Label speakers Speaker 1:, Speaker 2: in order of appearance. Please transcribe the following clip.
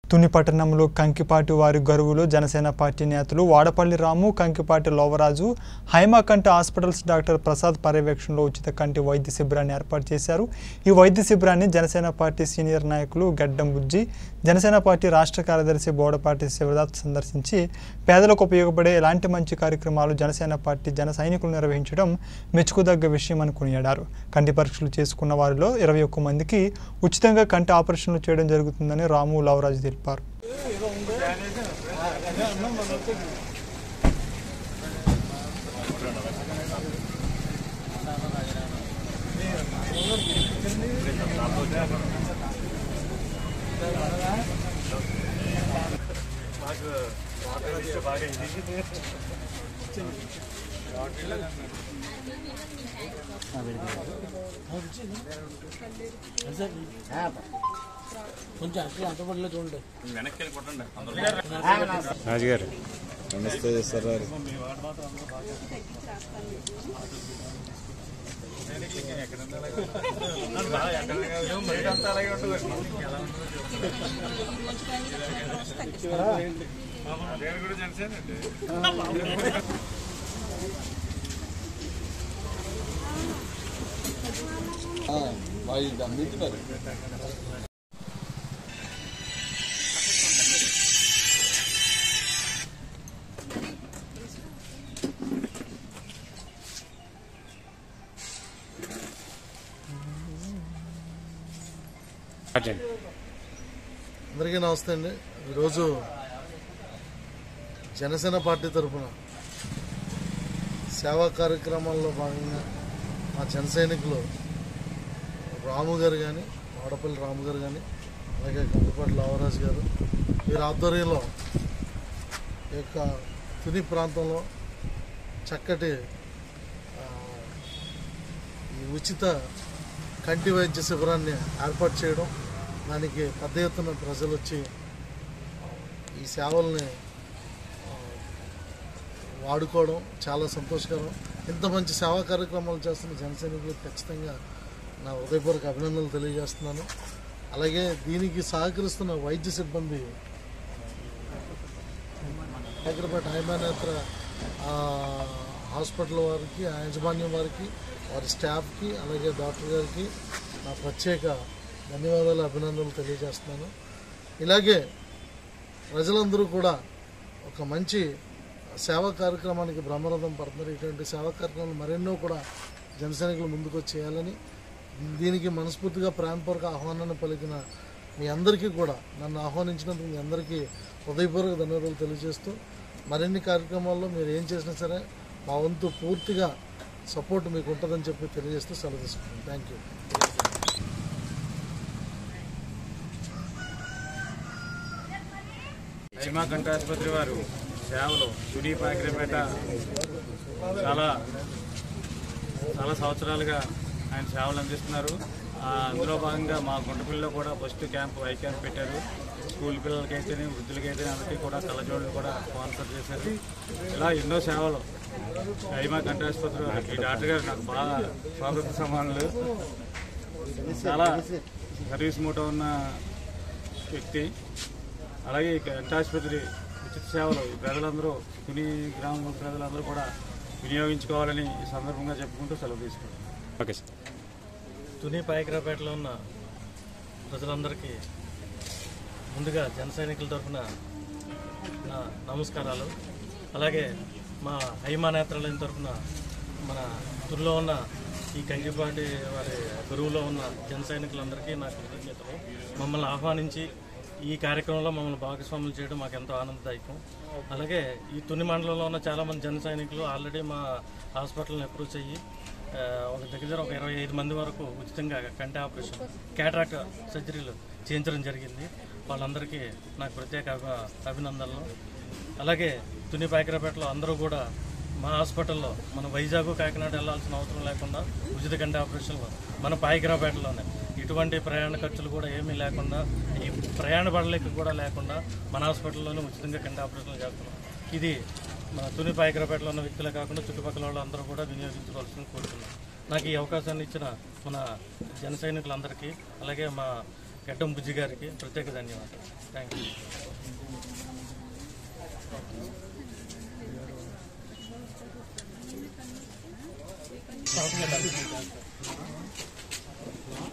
Speaker 1: తుని పట్టణంలో కంకిపాటి వారి గరువులో జనసేన పార్టీ నేతలు వాడపల్లి రాము కంకిపాటి లోవరాజు హైమాకంట హాస్పిటల్స్ డాక్టర్ ప్రసాద్ పర్యవేక్షణలో ఉచిత కంటి వైద్య శిబిరాన్ని ఏర్పాటు చేశారు ఈ వైద్య శిబిరాన్ని జనసేన పార్టీ సీనియర్ నాయకులు గడ్డం బుజ్జి జనసేన పార్టీ రాష్ట్ర కార్యదర్శి బోడపాటి శివదాత్ సందర్శించి పేదలకు ఉపయోగపడే ఎలాంటి మంచి కార్యక్రమాలు జనసేన పార్టీ జన సైనికులు నిర్వహించడం మెచ్చుకోదగ్గ విషయం అని కొనియాడారు కంటి పరీక్షలు చేసుకున్న వారిలో ఇరవై ఒక్క మందికి ఉచితంగా కంటి ఆపరేషన్లు చేయడం జరుగుతుందని రాము లవరాజు తెలిపారు
Speaker 2: కొంచెం అట్లా అంతపడిలో చూడండి
Speaker 3: రాజుగారు
Speaker 4: నమస్తే సార్ మీటినారు
Speaker 3: అర్జెంట్
Speaker 5: అందరికీ నమస్తే అండి ఈరోజు జనసేన పార్టీ తరఫున సేవా కార్యక్రమాల్లో భాగంగా మా జన సైనికులు రాము గారు కానీ వాడపల్లి రాము గారు కానీ అలాగే కందిపాటి లావరాజు గారు వీరి ఆధ్వర్యంలో ఈ యొక్క తుని ప్రాంతంలో చక్కటి ఆ, ఈ ఉచిత కంటి వైద్య శిబిరాన్ని ఏర్పాటు చేయడం దానికి పెద్ద ఎత్తున ప్రజలు వచ్చి ఈ సేవల్ని ఆ, వాడుకోవడం చాలా సంతోషకరం ఇంత మంచి సేవా కార్యక్రమాలు చేస్తున్న జనసైనికులకు ఖచ్చితంగా నా హృదయపూర్వక అభినందనలు తెలియజేస్తున్నాను అలాగే దీనికి సహకరిస్తున్న వైద్య సిబ్బంది హైదరాబాద్ హైమానేత్ర ఆ, హాస్పిటల్ వారికి ఆ యాజమాన్యం వారికి వారి స్టాఫ్కి అలాగే డాక్టర్ గారికి నా ప్రత్యేక ధన్యవాదాలు అభినందనలు తెలియజేస్తున్నాను ఇలాగే ప్రజలందరూ కూడా ఒక మంచి సేవా కార్యక్రమానికి బ్రహ్మరథం పడుతున్నారు ఇటువంటి సేవా కార్యక్రమాలు మరెన్నో కూడా జనసైనికులు ముందుకు చేయాలని దీనికి మనస్ఫూర్తిగా ప్రేమపూర్వక ఆహ్వానాన్ని పలికిన మీ అందరికీ కూడా నన్ను ఆహ్వానించినందుకు మీ అందరికీ హృదయపూర్వక ధన్యవాదాలు తెలియజేస్తూ మరిన్ని కార్యక్రమాల్లో మీరు ఏం చేసినా సరే మా వంతు పూర్తిగా సపోర్ట్ మీకు ఉంటుందని చెప్పి తెలియజేస్తూ సెలవు తీసుకుంటాను థ్యాంక్ యూ
Speaker 3: సినిమా కంఠాసుపత్రి వారు సేవలు తుని పాకిరేపేట చాలా చాలా సంవత్సరాలుగా ఆయన సేవలు అందిస్తున్నారు ఆ, అందులో భాగంగా మా గుంటపల్లిలో కూడా ఫస్ట్ క్యాంప్ ఐ క్యాంప్ పెట్టారు స్కూల్ పిల్లలకైతేనే వృద్ధులకైతేనే అందరికీ కూడా కళ్ళజోళ్ళు కూడా స్పాన్సర్ చేశారు ఇలా ఎన్నో సేవలు హైమా కంఠాసుపత్రి వారు ఈ డాక్టర్ గారు నాకు బాగా స్వాగత సమానులు చాలా సర్వీస్ మూట ఉన్న వ్యక్తి అలాగే ఈ కంఠాసుపత్రి ఉచిత సేవలు ఈ ప్రజలందరూ తుని గ్రామం ప్రజలందరూ కూడా వినియోగించుకోవాలని ఈ సందర్భంగా చెప్పుకుంటూ సెలవు తీసుకుంటాం ఓకే సార్
Speaker 2: తుని పాయకరాపేటలో ఉన్న ప్రజలందరికీ ముందుగా జన సైనికుల తరఫున నా నమస్కారాలు అలాగే మా హైమా నేత్రాలయం తరఫున మన తుల్లో ఉన్న ఈ కంకిపాటి వారి గురువులో ఉన్న జన సైనికులందరికీ నా కృతజ్ఞతలు మమ్మల్ని ఆహ్వానించి ఈ కార్యక్రమంలో మమ్మల్ని భాగస్వాములు చేయడం మాకు ఎంతో ఆనందదాయకం అలాగే ఈ తుని మండలంలో ఉన్న చాలామంది జన సైనికులు ఆల్రెడీ మా హాస్పిటల్ని అప్రోచ్ అయ్యి ఆ, ఒక దగ్గర ఒక ఇరవై ఐదు మంది వరకు ఉచితంగా కంటి ఆపరేషన్ క్యాటరాక్ట్ సర్జరీలు చేయించడం జరిగింది వాళ్ళందరికీ నాకు ప్రత్యేక అభి- అభినందనలు అలాగే తుని పాకిరాపేటలో అందరూ కూడా మా హాస్పిటల్లో మన వైజాగ్ కాకినాడ వెళ్ళాల్సిన అవసరం లేకుండా ఉచిత కంటి ఆపరేషన్లు మన పాయికరాపేటలోనే ఎటువంటి ప్రయాణ ఖర్చులు కూడా ఏమీ లేకుండా ఈ ప్రయాణ బడలేక కూడా లేకుండా మన హాస్పిటల్లోనే ఉచితంగా కంటి ఆపరేషన్లు చేస్తున్నాం ఇది మన తుని పాయకరపేటలో ఉన్న వ్యక్తులే కాకుండా చుట్టుపక్కల వాళ్ళందరూ కూడా వినియోగించుకోవాల్సింది కోరుతున్నాను నాకు ఈ అవకాశాన్ని ఇచ్చిన మన జన సైనికులందరికీ అలాగే మా గడ్డం బుజ్జి గారికి ప్రత్యేక ధన్యవాదాలు థ్యాంక్ యూ